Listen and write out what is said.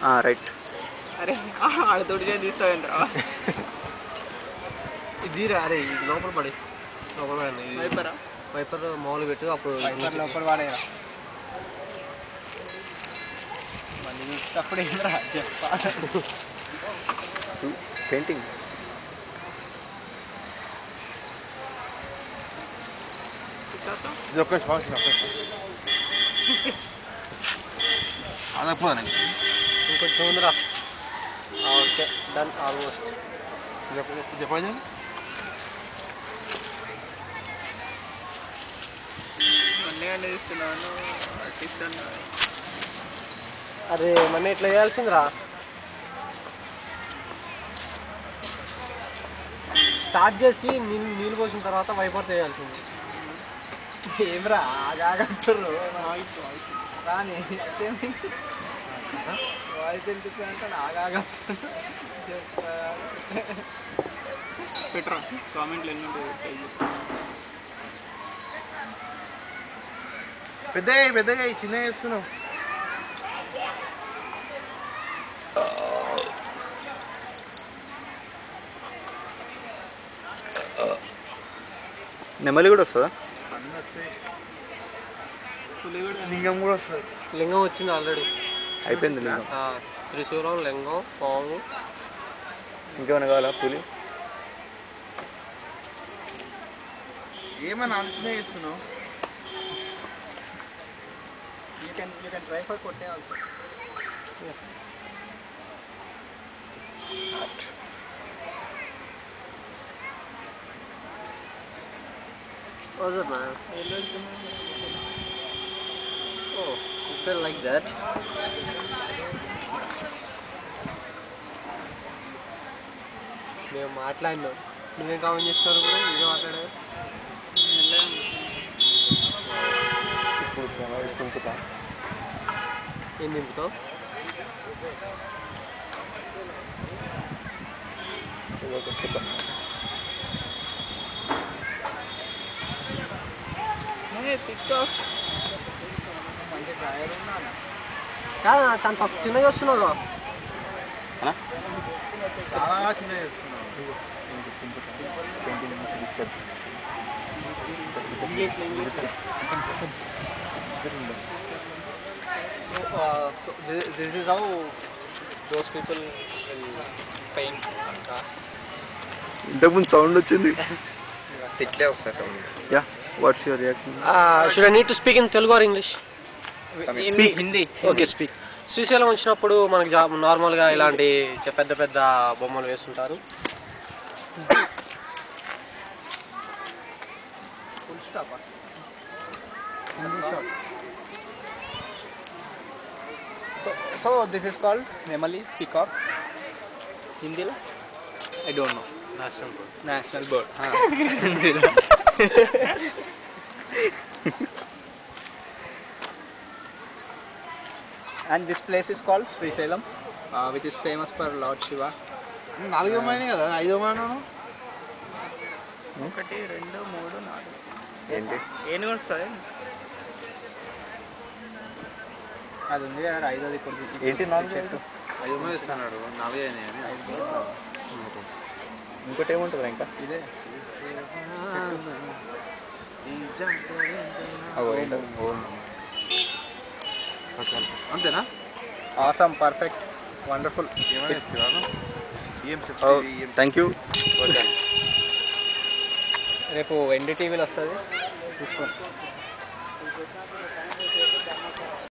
Right అరే ఆడతోటి చేసి తీస్తావేంట్రా ఇది రా అరే ఇది లోపల పడి లోపల పడండి ఇది వైపరా వైపర్ మామూలు పెట్టు అప్పుడు వైపర్ లోపల వాడేరా మళ్ళీ చూసేటప్పుడు ఏంట్రా చెప్పా పెయింటింగ్ ఇది ఒక్క నిమిషం ఒక్క నిమిషం అదపోదాను ఇంకొంచెం ఉందిరా ఓకే డన్ ఆల్మోస్ట్ చెప్పండి అన్నీ అన్నీ తీస్తున్నాను ఆర్టిస్ట్ అన్నా అరే మన ఇట్లా చేయాల్సిందిరా స్టార్ట్ చేసి నీళ్ళు నీళ్ళు పోసిన తర్వాత వైపర్ చేయాల్సింది ఏమ్రా ఆగాగంటారు రాని వాయిస్ ఎందుకు అంటాడు ఆగాగంటాడు పెట్టరా కామెంట్లు ఎన్ని ఉంటాయి పెద్దగా పెద్దగా చిన్న చేస్తున్నావు నెమలి కూడా వస్తుందా అన్నీ వస్తాయి పులి కూడా లింగం కూడా వస్తుంది లింగం వచ్చింది ఆల్రెడీ అయిపోయింది లింగం త్రిశూలం లింగం పాము ఇంకేమైనా కావాలా పులి ఏమన్నా అంచనా చేస్తున్నావు you can you can try for కొట్టే also Was it man? Oh, you feel like that? మేము మాట్లాడినాం నువ్వేం కామెంట్ చేస్తున్నారు కూడా ఇదే మాట్లాడారు ఇప్పుడు కుంకుతా ఏం నింపుతావు పిక్ మంచి డ్రైవర్ ఉన్నాను కాదు నా చాలా తక్కువ చిన్నగా వస్తున్నావు చాలా చిన్న చేస్తున్నావు ఇంగ్లీష్లో English So, uh, so this, this is how those people will paint cars. ఇంతకుముందు సౌండ్ వచ్చింది తిట్లే వస్తాయి sound yeah what's your reaction Uh, should I need to speak in Telugu or English? Hindi Hindi okay speak Srisailam వచ్చినప్పుడు మనకి జా నార్మల్గా ఇలాంటి చ- పెద్ద పెద్ద బొమ్మలు వేస్తుంటారు full stop so so this is called నెమలి పికాక్ హిందీలో I don't know national bird హిందీలో and this place is called Srisailam which is famous for Lord Shiva నాలుగో మైన కదా ఐదో మైన ఒకటి రెండు మూడు నాలుగు ఏంటి ఏనుగు వస్తుంది అది ఉంది కదా ఐదోది ఇప్పుడు చూపి. ఏంటి నాలుగు చెట్టు ఐదో మైన ఇస్తున్నాడు నాలుగే అయినాయి అని ఇంకోటి ఏముంటుంది ఇంకా ఇదే అగో ఏంటో అంతేనా ఆసమ్ పర్ఫెక్ట్ వండర్ఫుల్ ఏమైనా ఇస్తున్నాను ఏం చెప్తావు థ్యాంక్ యూ రేపు ఎన్డీటీవీలో వస్తుంది చూసుకోండి